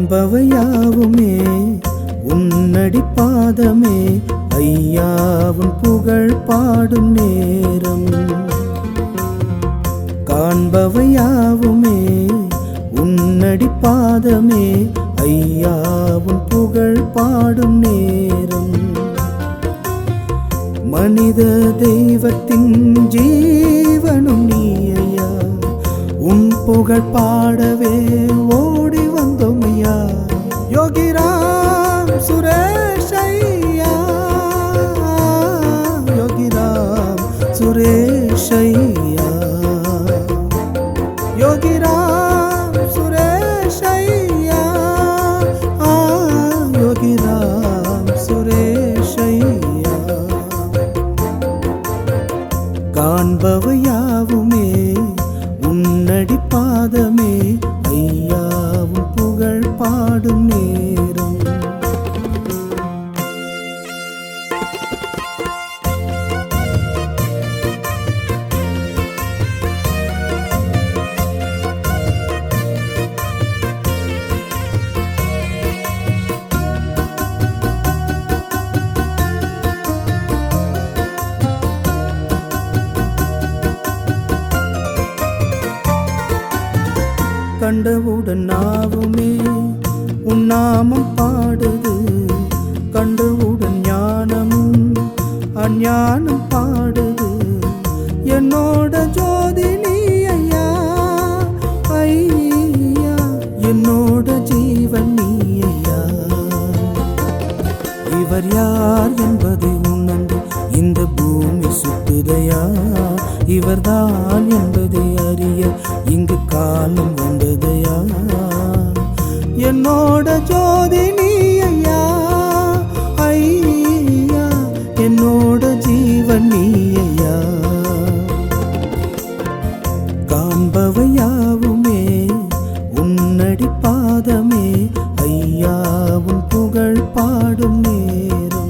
காண்பவையாவுமே உன்னடி பாதமே ஐயாவும் புகழ் பாடும் நேரம் காண்பவையாவுமே உன்னடி பாதமே ஐயாவும் புகழ் பாடும் நேரம் மனித தெய்வத்தின் ஜீவனும் நீ ஐயா உன் புகழ் பாடவே ஓடி வந்தோம் ஐயா யோகிராம் சுரேஷ் ஐயா யோகிராம் சுரேஷ் ஐயா யோகிராம் சுரேஷ் ஐயா ஆ, யோகிராம் சுரேஷ் ஐயா காண்பவையாவுமே உன்னடி பாதமே ஐயாவும் புகழ் பாடும் நேரம் கண்டவுடன் நாவுமே உன் நாமம் பாடுது கண்டவுடன் ஞானமும் அஞ்ஞானம் பாடுது என்னோட ஜோதி நீ ஐயா ஐயா என்னோட ஜீவன் நீ ஐயா இவர் யார் என்பதை உணர்ந்து இந்த பூமி சுத்துதையா இவர்தான் என்பதை அறிய இங்கு காலம் வந்ததையா என்னோட ஜோதி நீ ஐயா ஐயா என்னோட ஜீவன் நீ ஐயா காண்பவையாவுமே உன்னடி பாதமே ஐயாவும் புகழ் பாடும் நேரம்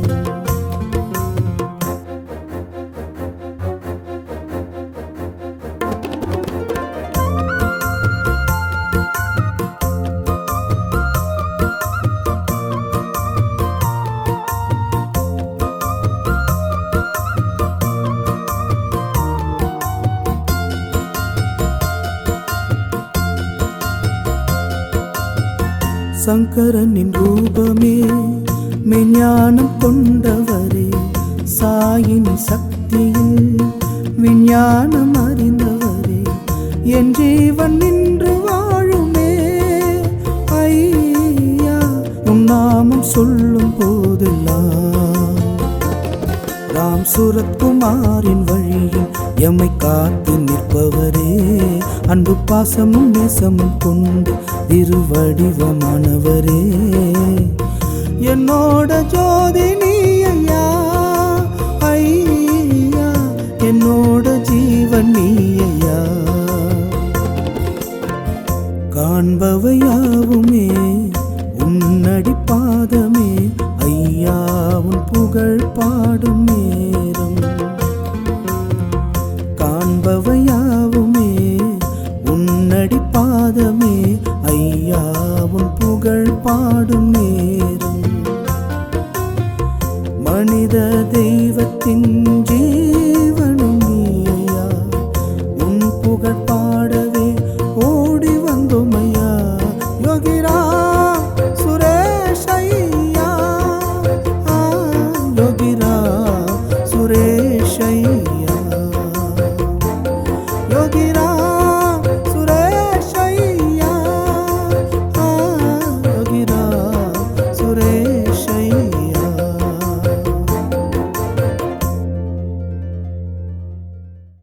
சங்கரனின் ரூபமே மெஞ்ஞானம் கொண்டவரே சாயின் சக்தியில் விஞ்ஞானம் அறிந்தவரே என் ஜீவன் நின்று வாழுமே ஐயா உன் நாமம் சொல்லும் போதெல்லாம் ராம் சுரத்குமாரின் வழியில் எம்மை காத்து நிற்பவரே அன்பு பாசமும் நேசமும் கொண்டு திருவடிவமானவரே என்னோட ஜோதி